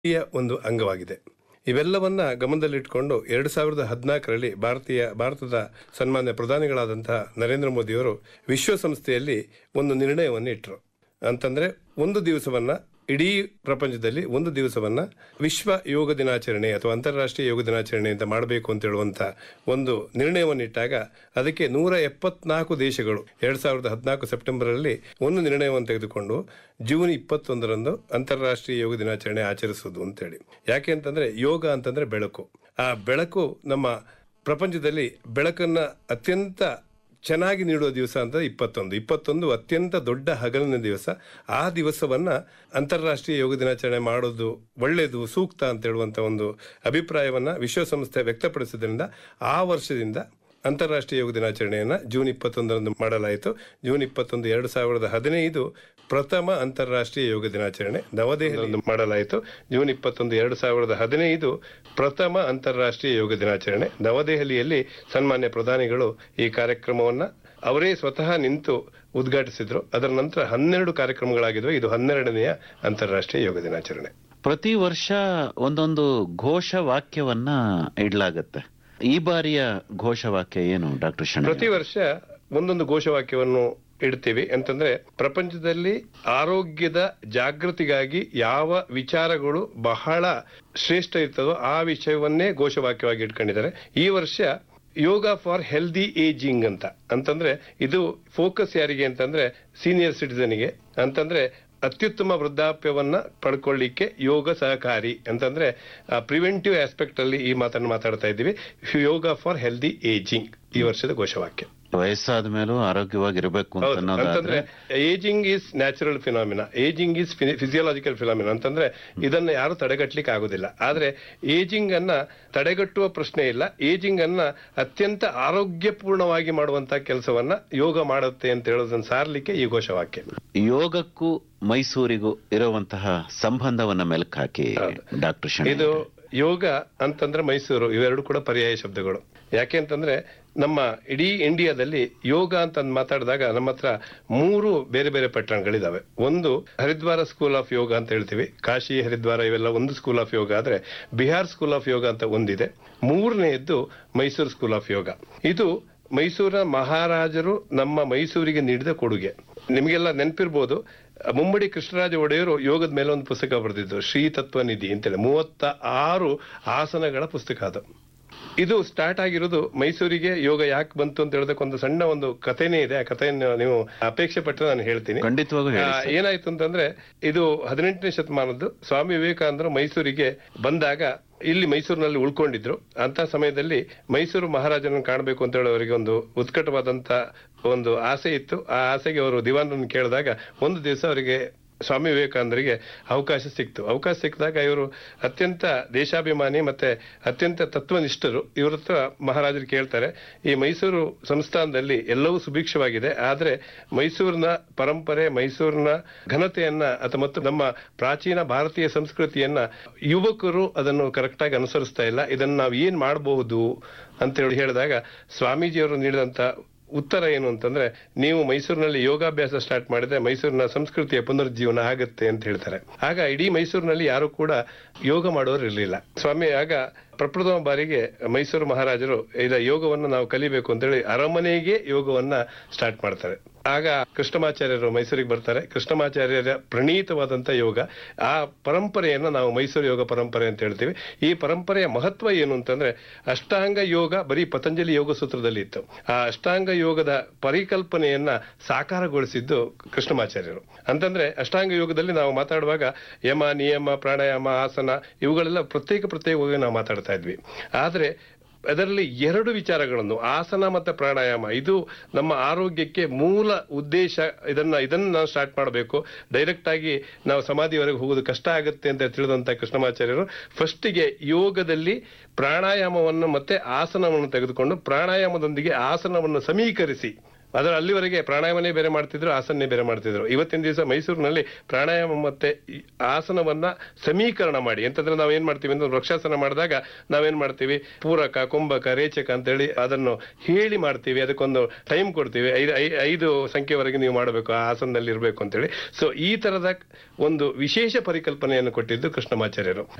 ಯ ಒಂದು ಅಂಗವಾಗಿದೆ ಇವೆಲ್ಲವನ್ನ ಗಮನದಲ್ಲಿಟ್ಟುಕೊಂಡು ಎರಡು ಸಾವಿರದ ಹದಿನಾಲ್ಕರಲ್ಲಿ ಭಾರತೀಯ ಭಾರತದ ಸನ್ಮಾನ್ಯ ಪ್ರಧಾನಿಗಳಾದಂತಹ ನರೇಂದ್ರ ಮೋದಿಯವರು ವಿಶ್ವಸಂಸ್ಥೆಯಲ್ಲಿ ಒಂದು ನಿರ್ಣಯವನ್ನು ಇಟ್ಟರು ಅಂತಂದ್ರೆ ಒಂದು ದಿವಸವನ್ನ ಇಡೀ ಪ್ರಪಂಚದಲ್ಲಿ ಒಂದು ದಿವಸವನ್ನ ವಿಶ್ವ ಯೋಗ ದಿನಾಚರಣೆ ಅಥವಾ ಅಂತಾರಾಷ್ಟ್ರೀಯ ಯೋಗ ದಿನಾಚರಣೆ ಅಂತ ಮಾಡಬೇಕು ಅಂತ ಹೇಳುವಂತ ಒಂದು ನಿರ್ಣಯವನ್ನು ಇಟ್ಟಾಗ ಅದಕ್ಕೆ ನೂರ ಎಪ್ಪತ್ನಾಲ್ಕು ದೇಶಗಳು ಎರಡ್ ಸಾವಿರದ ಹದಿನಾಲ್ಕು ಸೆಪ್ಟೆಂಬರ್ ಅಲ್ಲಿ ಒಂದು ನಿರ್ಣಯವನ್ನು ತೆಗೆದುಕೊಂಡು ಜೂನ್ ಇಪ್ಪತ್ತೊಂದರಂದು ಅಂತಾರಾಷ್ಟ್ರೀಯ ಯೋಗ ದಿನಾಚರಣೆ ಆಚರಿಸುವುದು ಅಂತೇಳಿ ಯಾಕೆ ಅಂತಂದ್ರೆ ಯೋಗ ಅಂತಂದ್ರೆ ಬೆಳಕು ಆ ಬೆಳಕು ನಮ್ಮ ಪ್ರಪಂಚದಲ್ಲಿ ಬೆಳಕನ್ನ ಅತ್ಯಂತ ಚೆನ್ನಾಗಿ ನೀಡುವ ದಿವಸ ಅಂತ ಇಪ್ಪತ್ತೊಂದು ಇಪ್ಪತ್ತೊಂದು ಅತ್ಯಂತ ದೊಡ್ಡ ಹಗಲಿನ ದಿವಸ ಆ ದಿವಸವನ್ನ ಅಂತಾರಾಷ್ಟ್ರೀಯ ಯೋಗ ದಿನಾಚರಣೆ ಮಾಡೋದು ಒಳ್ಳೆಯದು ಸೂಕ್ತ ಅಂತ ಹೇಳುವಂತ ಒಂದು ಅಭಿಪ್ರಾಯವನ್ನ ವಿಶ್ವಸಂಸ್ಥೆ ವ್ಯಕ್ತಪಡಿಸಿದ್ರಿಂದ ಆ ವರ್ಷದಿಂದ ಅಂತಾರಾಷ್ಟ್ರೀಯ ಯೋಗ ದಿನಾಚರಣೆಯನ್ನ ಜೂನ್ ಇಪ್ಪತ್ತೊಂದರಂದು ಮಾಡಲಾಯಿತು ಜೂನ್ ಇಪ್ಪತ್ತೊಂದು ಎರಡು ಸಾವಿರದ ಹದಿನೈದು ಪ್ರಥಮ ಅಂತಾರಾಷ್ಟ್ರೀಯ ಯೋಗ ದಿನಾಚರಣೆ ನವದೆಹಲಿಯಲ್ಲಿ ಮಾಡಲಾಯಿತು ಜೂನ್ ಇಪ್ಪತ್ತೊಂದು ಎರಡು ಸಾವಿರದ ಹದಿನೈದು ಪ್ರಥಮ ಅಂತಾರಾಷ್ಟ್ರೀಯ ಯೋಗ ದಿನಾಚರಣೆ ನವದೆಹಲಿಯಲ್ಲಿ ಸನ್ಮಾನ್ಯ ಪ್ರಧಾನಿಗಳು ಈ ಕಾರ್ಯಕ್ರಮವನ್ನ ಅವರೇ ಸ್ವತಃ ನಿಂತು ಉದ್ಘಾಟಿಸಿದ್ರು ಅದರ ನಂತರ ಹನ್ನೆರಡು ಕಾರ್ಯಕ್ರಮಗಳಾಗಿದ್ವು ಇದು ಹನ್ನೆರಡನೆಯ ಅಂತಾರಾಷ್ಟ್ರೀಯ ಯೋಗ ದಿನಾಚರಣೆ ಪ್ರತಿ ವರ್ಷ ಒಂದೊಂದು ಘೋಷ ವಾಕ್ಯವನ್ನ ಇಡ್ಲಾಗತ್ತೆ ಈ ಬಾರಿಯ ಘೋಷವಾಕ್ಯ ಏನು ಡಾಕ್ಟರ್ ಶಣ ಪ್ರತಿ ವರ್ಷ ಒಂದೊಂದು ಘೋಷವಾಕ್ಯವನ್ನು ಇಡ್ತೀವಿ ಅಂತಂದ್ರೆ ಪ್ರಪಂಚದಲ್ಲಿ ಆರೋಗ್ಯದ ಜಾಗೃತಿಗಾಗಿ ಯಾವ ವಿಚಾರಗಳು ಬಹಳ ಶ್ರೇಷ್ಠ ಇರ್ತದೋ ಆ ವಿಷಯವನ್ನೇ ಘೋಷವಾಕ್ಯವಾಗಿ ಇಟ್ಕೊಂಡಿದ್ದಾರೆ ಈ ವರ್ಷ ಯೋಗ ಫಾರ್ ಹೆಲ್ದಿ ಏಜಿಂಗ್ ಅಂತ ಅಂತಂದ್ರೆ ಇದು ಫೋಕಸ್ ಯಾರಿಗೆ ಅಂತಂದ್ರೆ ಸೀನಿಯರ್ ಸಿಟಿಸನ್ಗೆ ಅಂತಂದ್ರೆ ಅತ್ಯುತ್ತಮ ವೃದ್ಧಾಪ್ಯವನ್ನ ಪಡ್ಕೊಳ್ಳಿಕ್ಕೆ ಯೋಗ ಸಹಕಾರಿ ಅಂತಂದ್ರೆ ಪ್ರಿವೆಂಟಿವ್ ಆಸ್ಪೆಕ್ಟ್ ಅಲ್ಲಿ ಈ ಮಾತನ್ನು ಮಾತಾಡ್ತಾ ಇದ್ದೀವಿ ಯೋಗ ಫಾರ್ ಹೆಲ್ದಿ ಏಜಿಂಗ್ ಈ ವರ್ಷದ ಘೋಷವಾಕ್ಯ ವಯಸ್ಸಾದ ಮೇಲೂ ಆರೋಗ್ಯವಾಗಿರ್ಬೇಕು ಅಂತ ಹೌದು. ಅಂತಂದ್ರೆ ಅನ್ನೋದಾದ್ರೆ ageing is natural phenomena ageing is physiological phenomena ಅಂತಂದ್ರೆ ಇದನ್ನ ಯಾರು ತಡೆಗಟ್ಟಲಿಕ್ಕೆ ಆಗುದಿಲ್ಲ ಆದ್ರೆ ಏಜಿಂಗ್ ಅನ್ನ ತಡೆಗಟ್ಟುವ ಪ್ರಶ್ನೆ ಇಲ್ಲ ಏಜಿಂಗ್ ಅನ್ನ ಅತ್ಯಂತ ಆರೋಗ್ಯಪೂರ್ಣವಾಗಿ ಮಾಡುವಂತ ಕೆಲಸವನ್ನ ಯೋಗ ಮಾಡುತ್ತೆ ಅಂತ ಹೇಳೋದನ್ನ ಸಾರ್ಲಿಕ್ಕೆ ಈ ಘೋಷವಾಕ್ಯ ಯೋಗಕ್ಕೂ ಮೈಸೂರಿಗೂ ಇರುವಂತಹ ಸಂಬಂಧವನ್ನ ಮೆಲುಕು ಹಾಕಿ ಹೌದು. ಡಾಕ್ಟರ್ ಶಣ ಇದು ಯೋಗ ಅಂತಂದ್ರೆ ಮೈಸೂರು ಇವೆರಡು ಕೂಡ ಪರ್ಯಾಯ ಶಬ್ದಗಳು ಯಾಕೆ ಅಂತಂದ್ರೆ ನಮ್ಮ ಇಡೀ ಇಂಡಿಯಾದಲ್ಲಿ ಯೋಗ ಅಂತ ಅಂದ್ ಮಾತಾಡಿದಾಗ ನಮ್ಮ ಹತ್ರ ಮೂರು ಬೇರೆ ಬೇರೆ ಪಟ್ಟಣಗಳಿದಾವೆ ಒಂದು ಹರಿದ್ವಾರ ಸ್ಕೂಲ್ ಆಫ್ ಯೋಗ ಅಂತ ಹೇಳ್ತೀವಿ ಕಾಶಿ ಹರಿದ್ವಾರ ಇವೆಲ್ಲ ಒಂದು ಸ್ಕೂಲ್ ಆಫ್ ಯೋಗ ಆದ್ರೆ ಬಿಹಾರ್ ಸ್ಕೂಲ್ ಆಫ್ ಯೋಗ ಅಂತ ಒಂದಿದೆ ಮೂರನೆಯದ್ದು ಮೈಸೂರು ಸ್ಕೂಲ್ ಆಫ್ ಯೋಗ ಇದು ಮೈಸೂರಿನ ಮಹಾರಾಜರು ನಮ್ಮ ಮೈಸೂರಿಗೆ ನೀಡಿದ ಕೊಡುಗೆ ನಿಮಗೆಲ್ಲ ನೆನಪಿರ್ಬೋದು ಮುಮ್ಮಡಿ ಕೃಷ್ಣರಾಜ ಒಡೆಯರು ಯೋಗದ ಮೇಲೆ ಒಂದು ಪುಸ್ತಕ ಬರೆದಿದ್ದು ಶ್ರೀ ತತ್ವ ನಿಧಿ ಅಂತೇಳಿ ಮೂವತ್ತ ಆರು ಆಸನಗಳ ಪುಸ್ತಕ ಅದು ಇದು ಸ್ಟಾರ್ಟ್ ಆಗಿರೋದು ಮೈಸೂರಿಗೆ ಯೋಗ ಯಾಕೆ ಬಂತು ಅಂತ ಹೇಳೋದಕ್ಕೆ ಒಂದು ಸಣ್ಣ ಒಂದು ಕಥೆನೇ ಇದೆ ಆ ಕಥೆಯನ್ನು ನೀವು ಅಪೇಕ್ಷೆ ಪಟ್ಟರೆ ನಾನು ಹೇಳ್ತೀನಿ ಖಂಡಿತವಾಗೂ ಹೇಳಿ ಆ, ಏನಾಯ್ತು ಅಂತಂದ್ರೆ ಇದು ಹದಿನೆಂಟನೇ ಶತಮಾನದ್ದು ಸ್ವಾಮಿ ವಿವೇಕಾನಂದರು ಮೈಸೂರಿಗೆ ಬಂದಾಗ ಇಲ್ಲಿ ಮೈಸೂರಿನಲ್ಲಿ ಉಳ್ಕೊಂಡಿದ್ರು ಅಂತ ಸಮಯದಲ್ಲಿ ಮೈಸೂರು ಮಹಾರಾಜನನ್ನು ಕಾಣಬೇಕು ಅಂತ ಹೇಳಿ ಅವರಿಗೆ ಒಂದು ಉತ್ಕಟವಾದಂತ ಒಂದು ಆಸೆ ಇತ್ತು ಆ ಆಸೆಗೆ ಅವರು ದಿವಾನರನ್ನು ಕೇಳಿದಾಗ ಒಂದು ದಿವಸ ಅವರಿಗೆ ಸ್ವಾಮಿ ವಿವೇಕಾನಂದರಿಗೆ ಅವಕಾಶ ಸಿಕ್ತು ಅವಕಾಶ ಸಿಕ್ಕಿದಾಗ ಇವರು ಅತ್ಯಂತ ದೇಶಾಭಿಮಾನಿ ಮತ್ತೆ ಅತ್ಯಂತ ತತ್ವನಿಷ್ಠರು ಇವ್ರ ಹತ್ರ ಮಹಾರಾಜರು ಕೇಳ್ತಾರೆ ಈ ಮೈಸೂರು ಸಂಸ್ಥಾನದಲ್ಲಿ ಎಲ್ಲವೂ ಸುಭಿಕ್ಷವಾಗಿದೆ ಆದ್ರೆ ಮೈಸೂರಿನ ಪರಂಪರೆ ಮೈಸೂರಿನ ಘನತೆಯನ್ನ ಅಥವಾ ಮತ್ತು ನಮ್ಮ ಪ್ರಾಚೀನ ಭಾರತೀಯ ಸಂಸ್ಕೃತಿಯನ್ನ ಯುವಕರು ಅದನ್ನು ಕರೆಕ್ಟಾಗಿ ಅನುಸರಿಸ್ತಾ ಇಲ್ಲ ಇದನ್ನ ನಾವು ಏನ್ ಮಾಡಬಹುದು ಅಂತ ಹೇಳಿ ಹೇಳಿದಾಗ ಸ್ವಾಮೀಜಿಯವರು ನೀಡಿದಂತ ಉತ್ತರ ಏನು ಅಂತಂದ್ರೆ ನೀವು ಮೈಸೂರಿನಲ್ಲಿ ಯೋಗಾಭ್ಯಾಸ ಸ್ಟಾರ್ಟ್ ಮಾಡಿದ್ರೆ ಮೈಸೂರಿನ ಸಂಸ್ಕೃತಿಯ ಪುನರುಜ್ಜೀವನ ಆಗುತ್ತೆ ಅಂತ ಹೇಳ್ತಾರೆ ಆಗ ಇಡೀ ಮೈಸೂರಿನಲ್ಲಿ ಯಾರು ಕೂಡ ಯೋಗ ಮಾಡೋರು ಇರಲಿಲ್ಲ ಸ್ವಾಮಿ ಆಗ ಪ್ರಪ್ರಥಮ ಬಾರಿಗೆ ಮೈಸೂರು ಮಹಾರಾಜರು ಇದ ಯೋಗವನ್ನು ನಾವು ಕಲಿಬೇಕು ಅಂತೇಳಿ ಅರಮನೆಗೆ ಯೋಗವನ್ನ ಸ್ಟಾರ್ಟ್ ಮಾಡ್ತಾರೆ ಆಗ ಕೃಷ್ಣಮಾಚಾರ್ಯರು ಮೈಸೂರಿಗೆ ಬರ್ತಾರೆ ಕೃಷ್ಣಮಾಚಾರ್ಯರ ಪ್ರಣೀತವಾದಂತ ಯೋಗ ಆ ಪರಂಪರೆಯನ್ನ ನಾವು ಮೈಸೂರು ಯೋಗ ಪರಂಪರೆ ಅಂತ ಹೇಳ್ತೀವಿ ಈ ಪರಂಪರೆಯ ಮಹತ್ವ ಏನು ಅಂತಂದ್ರೆ ಅಷ್ಟಾಂಗ ಯೋಗ ಬರೀ ಪತಂಜಲಿ ಯೋಗ ಸೂತ್ರದಲ್ಲಿ ಇತ್ತು ಆ ಅಷ್ಟಾಂಗ ಯೋಗದ ಪರಿಕಲ್ಪನೆಯನ್ನ ಸಾಕಾರಗೊಳಿಸಿದ್ದು ಕೃಷ್ಣಮಾಚಾರ್ಯರು ಅಂತಂದ್ರೆ ಅಷ್ಟಾಂಗ ಯೋಗದಲ್ಲಿ ನಾವು ಮಾತಾಡುವಾಗ ಯಮ ನಿಯಮ ಪ್ರಾಣಾಯಾಮ ಆಸನ ಇವುಗಳೆಲ್ಲ ಪ್ರತ್ಯೇಕ ಪ್ರತ್ಯೇಕವಾಗಿ ನಾವು ಮಾತಾಡ್ತಾ ಇದ್ವಿ ಆದ್ರೆ ಅದರಲ್ಲಿ ಎರಡು ವಿಚಾರಗಳನ್ನು ಆಸನ ಮತ್ತೆ ಪ್ರಾಣಾಯಾಮ ಇದು ನಮ್ಮ ಆರೋಗ್ಯಕ್ಕೆ ಮೂಲ ಉದ್ದೇಶ ಇದನ್ನ ಇದನ್ನ ನಾವು ಸ್ಟಾರ್ಟ್ ಮಾಡಬೇಕು ಡೈರೆಕ್ಟ್ ಆಗಿ ನಾವು ಸಮಾಧಿವರೆಗೆ ಹೋಗೋದು ಕಷ್ಟ ಆಗುತ್ತೆ ಅಂತ ತಿಳಿದಂತ ಕೃಷ್ಣಮಾಚಾರ್ಯರು ಫಸ್ಟಿಗೆ ಯೋಗದಲ್ಲಿ ಪ್ರಾಣಾಯಾಮವನ್ನು ಮತ್ತೆ ಆಸನವನ್ನು ತೆಗೆದುಕೊಂಡು ಪ್ರಾಣಾಯಾಮದೊಂದಿಗೆ ಆಸನವನ್ನು ಸಮೀಕರಿಸಿ ಅದರ ಅಲ್ಲಿವರೆಗೆ ಪ್ರಾಣಾಯಾಮನೇ ಬೇರೆ ಮಾಡ್ತಿದ್ರು ಆಸನನೇ ಬೇರೆ ಮಾಡ್ತಿದ್ರು ಇವತ್ತಿನ ದಿವಸ ಮೈಸೂರಿನಲ್ಲಿ ಪ್ರಾಣಾಯಾಮ ಮತ್ತೆ ಈ ಆಸನವನ್ನ ಸಮೀಕರಣ ಮಾಡಿ ಅಂತಂದ್ರೆ ನಾವ್ ಏನ್ ಮಾಡ್ತೀವಿ ಅಂದ್ರೆ ವೃಕ್ಷಾಸನ ಮಾಡಿದಾಗ ನಾವೇನ್ ಮಾಡ್ತೀವಿ ಪೂರಕ ಕುಂಭಕ ರೇಚಕ ಅಂತೇಳಿ ಅದನ್ನು ಹೇಳಿ ಮಾಡ್ತೀವಿ ಅದಕ್ಕೊಂದು ಟೈಮ್ ಕೊಡ್ತೀವಿ ಐದು ಐ- ಐದು ಸಂಖ್ಯೆವರೆಗೆ ನೀವು ಮಾಡಬೇಕು ಆ ಆಸನದಲ್ಲಿ ಇರಬೇಕು ಅಂತೇಳಿ ಸೊ ಈ ತರದ ಒಂದು ವಿಶೇಷ ಪರಿಕಲ್ಪನೆಯನ್ನು ಕೊಟ್ಟಿದ್ದು ಕೃಷ್ಣಮಾಚಾರ್ಯರು